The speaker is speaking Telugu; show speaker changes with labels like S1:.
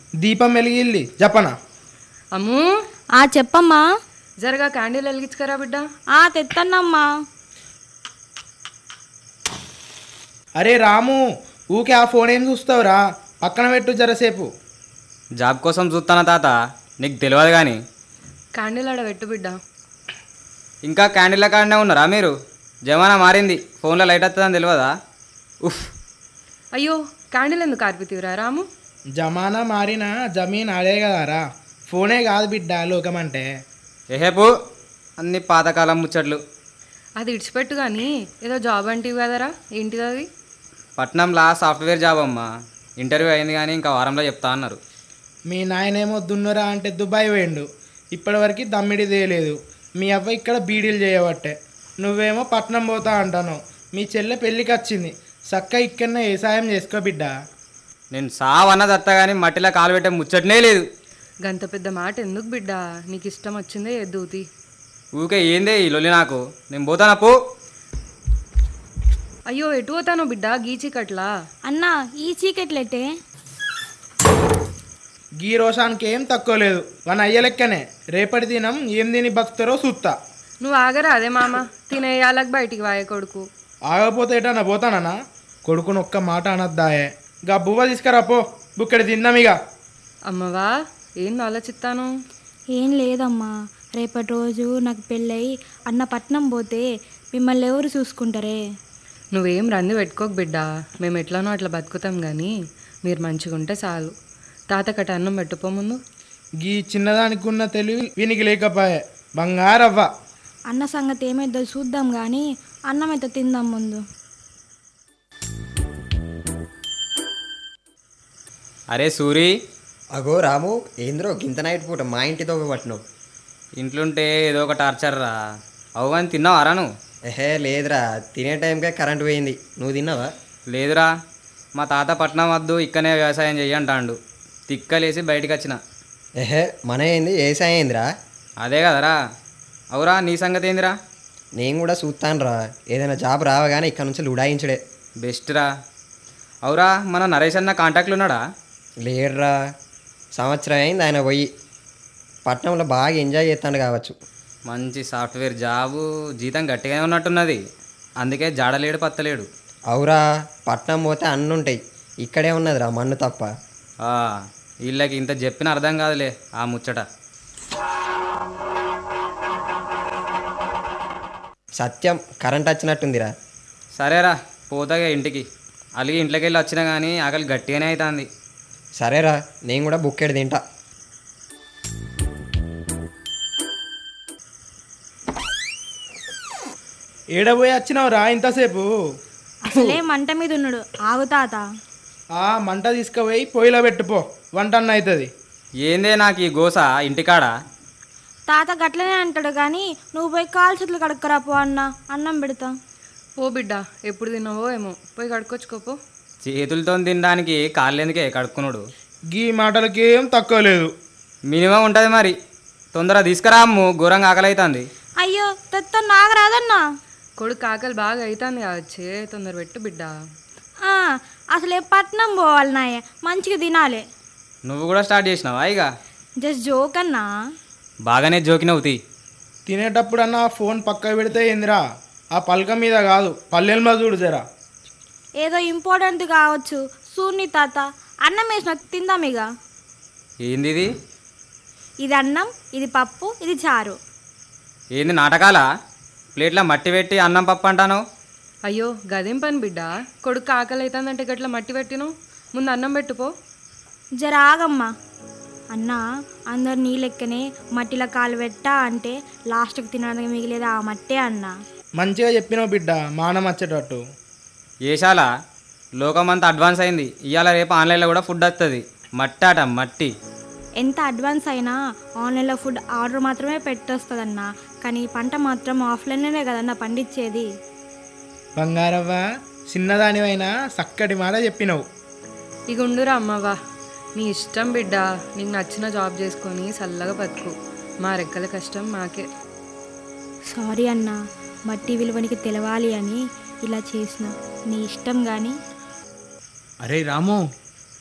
S1: దీపం వెలిగిల్లి జపన
S2: అమ్ము
S3: ఆ చెప్పమ్మా
S2: జరగా క్యాండిల్ వెలిగించుకరా బిడ్డ
S3: ఆ తెత్తన్నమ్మా
S1: అరే రాము ఊకే ఆ ఫోన్ ఏం చూస్తావురా పక్కన పెట్టు జరసేపు
S4: జాబ్ కోసం చూస్తానా తాత నీకు తెలియదు కానీ
S2: క్యాండిల్ ఆడ పెట్టు బిడ్డ
S4: ఇంకా క్యాండిల్ల కాడనే ఉన్నారా మీరు జమానా మారింది ఫోన్లో లైట్ వస్తుందని తెలియదా ఉఫ్
S2: అయ్యో క్యాండిల్ ఎందుకు ఆర్పితీవురా రాము
S1: జమానా మారిన జమీన్ ఆడే కదారా ఫోనే కాదు బిడ్డ లోకమంటే
S4: ఏహేపు అన్ని పాతకాలం ముచ్చట్లు
S2: అది ఇడిచిపెట్టు కానీ ఏదో జాబ్ అంటివి కదరా ఏంటిది అది
S4: పట్నంలా సాఫ్ట్వేర్ జాబ్ అమ్మా ఇంటర్వ్యూ అయింది కానీ ఇంకా వారంలో చెప్తా అన్నారు
S1: మీ నాయనేమో దున్నురా అంటే దుబాయ్ పోయిండు ఇప్పటివరకు దమ్మిడి తేలేదు మీ అవ్వ ఇక్కడ బీడీలు చేయబట్టే నువ్వేమో పట్నం పోతా అంటాను మీ చెల్లె పెళ్ళికి వచ్చింది చక్క ఇక్కడనే వ్యవసాయం చేసుకో బిడ్డ
S4: నేను సావన్నది అత్త కానీ మట్టిలో కాలు పెట్టే ముచ్చటనే లేదు
S2: గంత పెద్ద మాట ఎందుకు బిడ్డ నీకు ఇష్టం వచ్చిందే ఎద్దుతి
S4: ఊకే ఏందే ఈ లొల్లి నాకు నేను పోతానా పో
S2: అయ్యో ఎటు పోతానో బిడ్డ గీచికట్లా
S3: అన్నా ఈ చీకట్లెట్టే
S1: గీ రోషానికి ఏం తక్కువ లేదు మన అయ్య లెక్కనే రేపటి దినం ఏం తిని బతుకుతారో చూస్తా
S2: నువ్వు ఆగరా అదే మామ తినేయాలకు బయటికి వాయ కొడుకు
S1: ఆగపోతే ఎటన్నా పోతానన్నా కొడుకుని ఒక్క మాట అనద్దాయే గా బువ్వ తీసుకురా పో బుక్కడి తిందాం ఇక
S2: అమ్మవా ఏం ఆలోచిస్తాను
S3: ఏం లేదమ్మా రేపటి రోజు నాకు పెళ్ళై అన్న పట్నం పోతే మిమ్మల్ని ఎవరు చూసుకుంటారే
S2: నువ్వేం రంది పెట్టుకోకు బిడ్డ మేము ఎట్లానో అట్లా బతుకుతాం కానీ మీరు మంచిగా ఉంటే చాలు తాతకట అన్నం పెట్టుకో ముందు
S1: గీ చిన్నదానికి ఉన్న తెలివి వీనికి లేకపోయే బంగారవ్వ
S3: అన్న సంగతి ఏమైద్దో చూద్దాం కానీ అన్నం అయితే తిందాం ముందు
S4: అరే సూరి
S5: అగో రాము ఏంద్రో గింత నైట్ పూట మా ఇంటితో పట్టినావు
S4: ఇంట్లుంటే ఏదో ఒక టార్చర్ రా అవు అని తిన్నావారా నువ్వు
S5: ఎహే లేదురా తినే టైంకే కరెంట్ పోయింది నువ్వు తిన్నావా
S4: లేదురా మా తాత పట్నం వద్దు ఇక్కనే వ్యవసాయం చెయ్యి అంటాండు తిక్కలేసి బయటికి వచ్చిన
S5: ఎహే మన ఏంది ఏసాయం ఏందిరా
S4: అదే కదరా అవురా నీ సంగతి ఏందిరా
S5: నేను కూడా చూస్తాను రా ఏదైనా జాబ్ రావగానే ఇక్కడ నుంచి లుడాయించడే
S4: బెస్ట్ రా అవురా మన నరేష్ అన్న కాంటాక్ట్లు ఉన్నాడా
S5: లేడురా సంవత్సరం అయింది ఆయన పోయి పట్నంలో బాగా ఎంజాయ్ చేస్తాడు కావచ్చు
S4: మంచి సాఫ్ట్వేర్ జాబు జీతం గట్టిగానే ఉన్నట్టున్నది అందుకే జాడలేడు పత్తలేడు
S5: అవురా పట్నం పోతే అన్నీ ఉంటాయి ఇక్కడే ఉన్నదిరా మన్ను తప్ప
S4: ఆ, వీళ్ళకి ఇంత చెప్పిన అర్థం కాదులే ఆ ముచ్చట
S5: సత్యం కరెంట్ వచ్చినట్టుందిరా
S4: సరేరా పోతాగా ఇంటికి అలిగి ఇంట్లోకి వెళ్ళి వచ్చినా కానీ ఆకలి గట్టిగానే అవుతుంది
S5: సరేరా నేను కూడా బుక్కెడు తింటా
S1: ఏడబోయి వచ్చినావు రా ఇంతసేపు
S3: అసలే మంట మీద ఉన్నాడు ఆగు తాత
S1: ఆ మంట తీసుకుపోయి పొయ్యిలో పెట్టుపో వంట అన్న అవుతుంది
S4: ఏందే నాకు ఈ గోస ఇంటికాడ
S3: తాత గట్లనే అంటాడు కానీ నువ్వు పోయి కాలు చేతులు కడుక్కరా పో అన్న అన్నం పెడతా
S2: పో బిడ్డ ఎప్పుడు తిన్నావో ఏమో పోయి కడుక్కొచ్చుకోపో
S4: చేతులతో తినడానికి కాళ్ళెందుకే కడుక్కున్నాడు
S1: గీ మాటలకి ఏం తక్కువ లేదు
S4: మినిమం ఉంటుంది మరి తొందరగా తీసుకురా అమ్ము ఘోరంగా ఆకలి అవుతుంది
S3: అయ్యో తెత్త నాగరాదన్నా
S2: కొడుకు ఆకలి బాగా అవుతుంది కావచ్చే తొందర పెట్టు బిడ్డ
S3: ఆ, అసలే పట్నం పోవాలి నాయ మంచిగా తినాలి
S4: నువ్వు కూడా స్టార్ట్ చేసినావా ఇక
S3: జస్ట్ జోక్ అన్నా
S4: బాగానే జోకినవుతి
S1: తినేటప్పుడు అన్న ఆ ఫోన్ పక్క పెడితే ఏందిరా ఆ పలక మీద కాదు పల్లెల్లో చూడు జరా
S3: ఏదో ఇంపార్టెంట్ కావచ్చు సూర్ని తాత అన్నం వేసిన తిందాం ఇక
S4: ఏంది ఇది
S3: ఇది అన్నం ఇది పప్పు ఇది చారు
S4: ఏంది నాటకాలా ప్లేట్లో మట్టి పెట్టి అన్నం పప్పు అంటాను
S2: అయ్యో గదేం పని బిడ్డ కొడుకు ఆకలి అవుతుందంటే గట్ల మట్టి పెట్టిను ముందు అన్నం పెట్టుపో
S3: జర ఆగమ్మా అన్న అందరు నీ లెక్కనే మట్టిలో కాలు పెట్టా అంటే లాస్ట్కి తినడానికి మిగిలేదు ఆ మట్టే అన్న
S1: మంచిగా చెప్పినావు బిడ్డ మానం వచ్చేటట్టు
S4: ఏషాల లోకమంతా అడ్వాన్స్ అయింది ఇవాళ రేపు ఆన్లైన్లో కూడా ఫుడ్ వస్తుంది మట్టి ఆట మట్టి
S3: ఎంత అడ్వాన్స్ అయినా ఆన్లైన్లో ఫుడ్ ఆర్డర్ మాత్రమే పెట్టొస్తుందన్న కానీ పంట మాత్రం ఆఫ్లైన్లోనే కదన్న పండించేది
S1: బంగారవ్వ చిన్నదానివైనా చక్కటి మాట చెప్పినావు
S2: ఇక ఉండురా అమ్మవా నీ ఇష్టం బిడ్డ నీకు నచ్చిన జాబ్ చేసుకొని చల్లగా బతుకు మా రెక్కల కష్టం మాకే
S3: సారీ అన్న మట్టి విలువనికి తెలవాలి అని ఇలా చేసిన నీ ఇష్టం కానీ
S1: అరే రాము